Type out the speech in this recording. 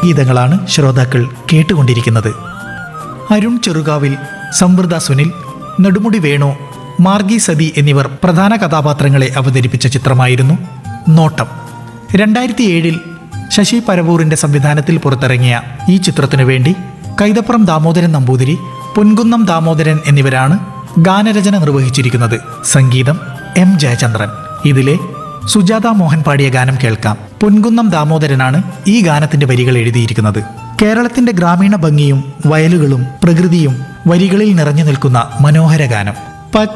ഗീതങ്ങളാണ് ശ്രോതാക്കൾ കേട്ടുകൊണ്ടിരിക്കുന്നത് അരുൺ ചെറുകാവിൽ സമൃദ്ധ സുനിൽ നെടുമുടി വേണു മാർഗി സതി എന്നിവർ പ്രധാന കഥാപാത്രങ്ങളെ അവതരിപ്പിച്ച ചിത്രമായിരുന്നു നോട്ടം രണ്ടായിരത്തി ഏഴിൽ ശശി പരവൂറിന്റെ സംവിധാനത്തിൽ പുറത്തിറങ്ങിയ ഈ ചിത്രത്തിനു വേണ്ടി കൈതപ്പുറം ദാമോദരൻ നമ്പൂതിരി പൊൻകുന്നം ദാമോദരൻ എന്നിവരാണ് ഗാനരചന നിർവഹിച്ചിരിക്കുന്നത് സംഗീതം എം ജയചന്ദ്രൻ ഇതിലെ സുജാത മോഹൻ പാടിയ ഗാനം കേൾക്കാം പൊൻകുന്നം ദാമോദരനാണ് ഈ ഗാനത്തിന്റെ വരികൾ എഴുതിയിരിക്കുന്നത് കേരളത്തിന്റെ ഗ്രാമീണ ഭംഗിയും വയലുകളും പ്രകൃതിയും വരികളിൽ നിറഞ്ഞു നിൽക്കുന്ന മനോഹര ഗാനം